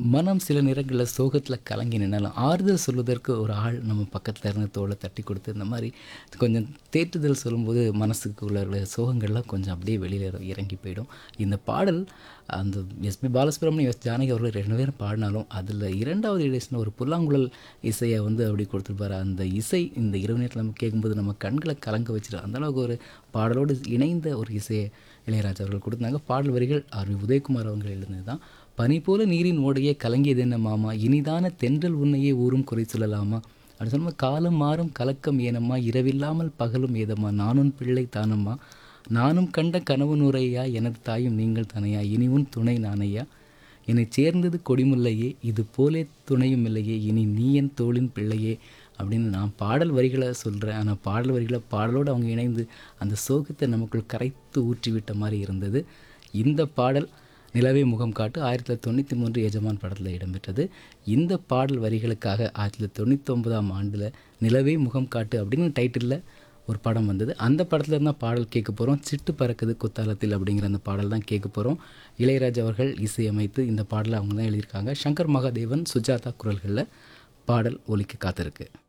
மனம் சில நேரங்களில் சோகத்தில் கலங்கி நின்னாலும் ஆறுதல் சொல்வதற்கு ஒரு ஆள் நம்ம பக்கத்தில் இருந்து தோளை தட்டி கொடுத்து இந்த மாதிரி கொஞ்சம் தேற்றுதல் சொல்லும்போது மனசுக்கு உள்ள சோகங்கள்லாம் கொஞ்சம் அப்படியே வெளியில் இறங்கி போயிடும் இந்த பாடல் அந்த எஸ்பி பாலசுப்ரமணியம் எஸ் ஜானகி அவர்கள் ரெண்டு பேரும் பாடினாலும் அதில் இரண்டாவது இடைஸ்னா ஒரு புல்லாங்குழல் இசையை வந்து அப்படி கொடுத்துருப்பாரு அந்த இசை இந்த இரவு நேரத்தில் நம்ம கேட்கும்போது நம்ம கண்களை கலங்க வச்சிடும் அந்த அளவுக்கு ஒரு பாடலோடு இணைந்த ஒரு இசையை இளையராஜா அவர்கள் கொடுத்தாங்க பாடல் வரிகள் ஆர் வி உதயகுமார் அவங்க எழுதினது தான் பனி போல நீரின் ஓடையே கலங்கியது என்ன மாமா இனிதான தென்றல் உன்னையே ஊரும் குறை சொல்லலாமா அப்படி சொன்னோம் காலம் மாறும் கலக்கம் ஏனம்மா இரவில்லாமல் பகலும் ஏதம்மா நானும் பிள்ளை தானம்மா நானும் கண்ட கனவு நுரையா எனது தாயும் நீங்கள் தானையா இனி உன் துணை நானையா என்னை சேர்ந்தது கொடிமுல்லையே இது போலே துணையும் இல்லையே இனி நீ என் தோளின் பிள்ளையே அப்படின்னு நான் பாடல் வரிகளை சொல்கிறேன் ஆனால் பாடல் வரிகளை பாடலோடு அவங்க இணைந்து அந்த சோகத்தை நமக்குள் கரைத்து ஊற்றிவிட்ட மாதிரி இருந்தது இந்த பாடல் நிலவே முகம் காட்டு ஆயிரத்தி தொள்ளாயிரத்தி தொண்ணூற்றி மூன்று எஜமான் படத்தில் இடம்பெற்றது இந்த பாடல் வரிகளுக்காக ஆயிரத்தி தொள்ளாயிரத்தி தொண்ணூற்றி ஒன்பதாம் ஆண்டில் நிலவே முகம் காட்டு அப்படின்னு டைட்டிலில் ஒரு படம் வந்தது அந்த படத்தில் இருந்தால் பாடல் கேட்க போகிறோம் சிட்டு பறக்குது குத்தாலத்தில் அப்படிங்கிற அந்த பாடல் தான் கேட்க போகிறோம் இளையராஜா அவர்கள் இசையமைத்து இந்த பாடலை அவங்க தான் எழுதியிருக்காங்க சங்கர் மகாதேவன் சுஜாதா குரல்களில் பாடல் ஒலிக்க காத்திருக்கு